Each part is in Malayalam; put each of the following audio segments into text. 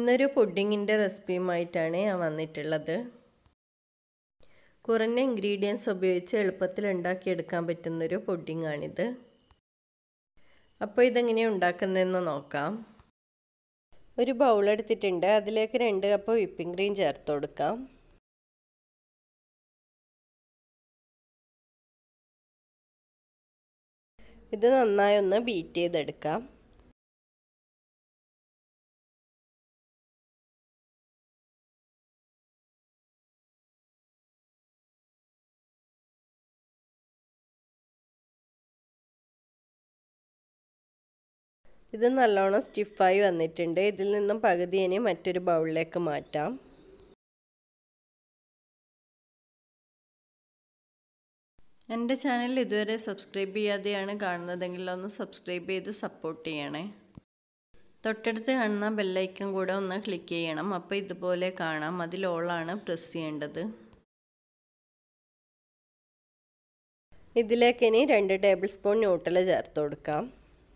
ഇന്നൊരു പുഡിങ്ങിൻ്റെ റെസിപ്പിയുമായിട്ടാണ് ഞാൻ വന്നിട്ടുള്ളത് കുറഞ്ഞ ഇൻഗ്രീഡിയൻസ് ഉപയോഗിച്ച് എളുപ്പത്തിൽ ഉണ്ടാക്കിയെടുക്കാൻ പറ്റുന്നൊരു പുഡിങ്ങാണിത് അപ്പോൾ ഇതെങ്ങനെയാണ് ഉണ്ടാക്കുന്നതെന്ന് നോക്കാം ഒരു ബൗൾ എടുത്തിട്ടുണ്ട് അതിലേക്ക് രണ്ട് കപ്പ് വിപ്പിംഗ് ക്രീം ചേർത്ത് കൊടുക്കാം ഇത് നന്നായി ഒന്ന് ബീറ്റ് ചെയ്തെടുക്കാം ഇത് നല്ലോണം സ്റ്റിഫായി വന്നിട്ടുണ്ട് ഇതിൽ നിന്നും പകുതി ഇനി മറ്റൊരു ബൗളിലേക്ക് മാറ്റാം എൻ്റെ ചാനൽ ഇതുവരെ സബ്സ്ക്രൈബ് ചെയ്യാതെയാണ് കാണുന്നതെങ്കിൽ ഒന്ന് സബ്സ്ക്രൈബ് ചെയ്ത് സപ്പോർട്ട് ചെയ്യണേ തൊട്ടടുത്ത് കാണുന്ന ബെല്ലൈക്കൺ കൂടെ ഒന്ന് ക്ലിക്ക് ചെയ്യണം അപ്പോൾ ഇതുപോലെ കാണാം അതിൽ ഓളാണ് പ്രസ് ചെയ്യേണ്ടത് ഇതിലേക്ക് ഇനി രണ്ട് ടേബിൾ സ്പൂൺ ന്യൂട്ടല ചേർത്ത് കൊടുക്കാം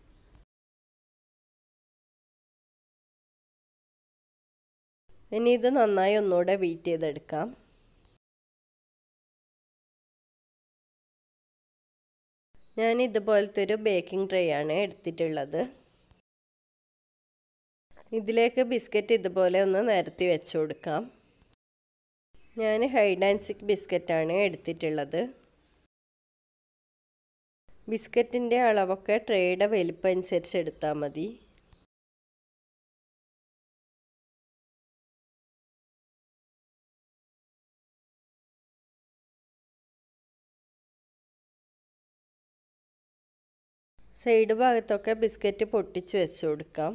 ഇനി ഇത് നന്നായി ഒന്നുകൂടെ ബീറ്റ് ചെയ്തെടുക്കാം ഞാൻ ഇതുപോലത്തെ ഒരു ബേക്കിംഗ് ട്രേ ആണ് എടുത്തിട്ടുള്ളത് ഇതിലേക്ക് ബിസ്ക്കറ്റ് ഇതുപോലെ ഒന്ന് നിരത്തി വെച്ച് കൊടുക്കാം ഞാൻ ഹൈഡ് ആൻഡ് സിക്ക് ബിസ്ക്കറ്റാണ് എടുത്തിട്ടുള്ളത് ബിസ്ക്കറ്റിൻ്റെ അളവൊക്കെ ട്രേയുടെ വലിപ്പം അനുസരിച്ച് എടുത്താൽ മതി സൈഡ് ഭാഗത്തൊക്കെ ബിസ്ക്കറ്റ് പൊട്ടിച്ച് വെച്ച് കൊടുക്കാം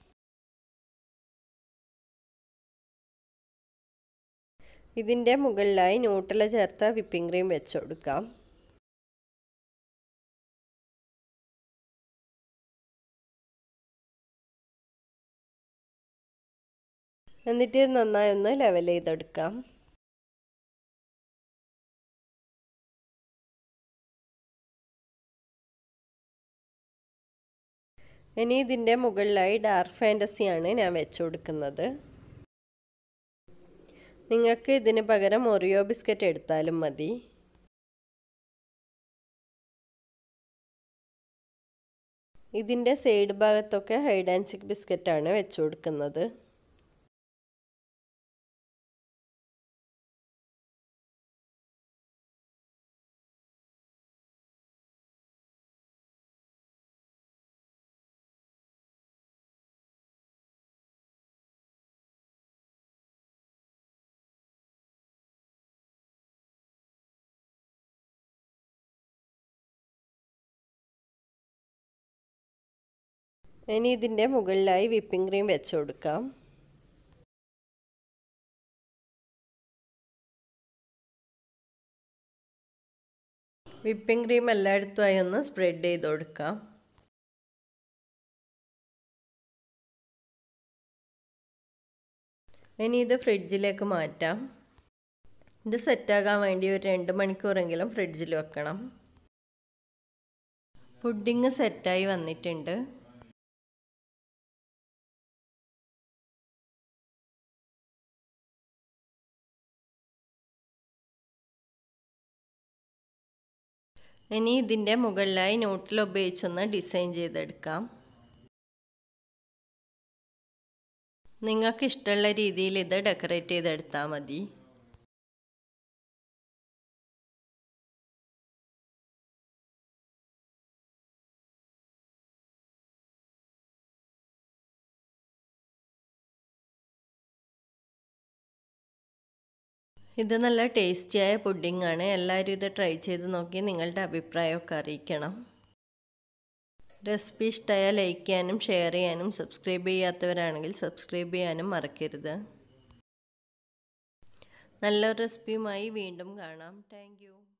ഇതിൻ്റെ മുകളിലായി ന്യൂട്ടല ചേർത്ത വിപ്പിംഗ് ക്രീം വെച്ച് കൊടുക്കാം എന്നിട്ട് നന്നായി ഒന്ന് ലെവൽ ചെയ്തെടുക്കാം ഇനി ഇതിൻ്റെ മുകളിലായി ഡാർക്ക് ഫാൻറ്റസിയാണ് ഞാൻ വെച്ച് കൊടുക്കുന്നത് നിങ്ങൾക്ക് ഇതിന് പകരം ഒറിയോ ബിസ്ക്കറ്റ് എടുത്താലും മതി ഇതിൻ്റെ സൈഡ് ഭാഗത്തൊക്കെ ഹൈഡ് ആൻഡ് സിക്ക് ബിസ്ക്കറ്റാണ് വെച്ച് കൊടുക്കുന്നത് ഇനി ഇതിൻ്റെ മുകളിലായി വിപ്പിംഗ് ക്രീം വെച്ച് കൊടുക്കാം വിപ്പിംഗ് ക്രീം എല്ലായിടത്തുമായി ഒന്ന് സ്പ്രെഡ് ചെയ്ത് കൊടുക്കാം ഇനി ഇത് ഫ്രിഡ്ജിലേക്ക് മാറ്റാം ഇത് സെറ്റാകാൻ വേണ്ടി ഒരു രണ്ട് മണിക്കൂറെങ്കിലും ഫ്രിഡ്ജിൽ വെക്കണം പുഡിങ് സെറ്റായി വന്നിട്ടുണ്ട് ഇനി ഇതിൻ്റെ മുകളിലായി നോട്ടിൽ ഉപയോഗിച്ചൊന്ന് ഡിസൈൻ ചെയ്തെടുക്കാം നിങ്ങൾക്ക് ഇഷ്ടമുള്ള രീതിയിൽ ഇത് ഡെക്കറേറ്റ് ചെയ്തെടുത്താൽ മതി ഇത് നല്ല ടേസ്റ്റിയായ പുഡിങ്ങാണ് എല്ലാവരും ഇത് ട്രൈ ചെയ്ത് നോക്കി നിങ്ങളുടെ അഭിപ്രായമൊക്കെ അറിയിക്കണം റെസിപ്പി ഇഷ്ടമായാൽ ലൈക്ക് ചെയ്യാനും ഷെയർ ചെയ്യാനും സബ്സ്ക്രൈബ് ചെയ്യാത്തവരാണെങ്കിൽ സബ്സ്ക്രൈബ് ചെയ്യാനും മറക്കരുത് നല്ലൊരു റെസിപ്പിയുമായി വീണ്ടും കാണാം താങ്ക്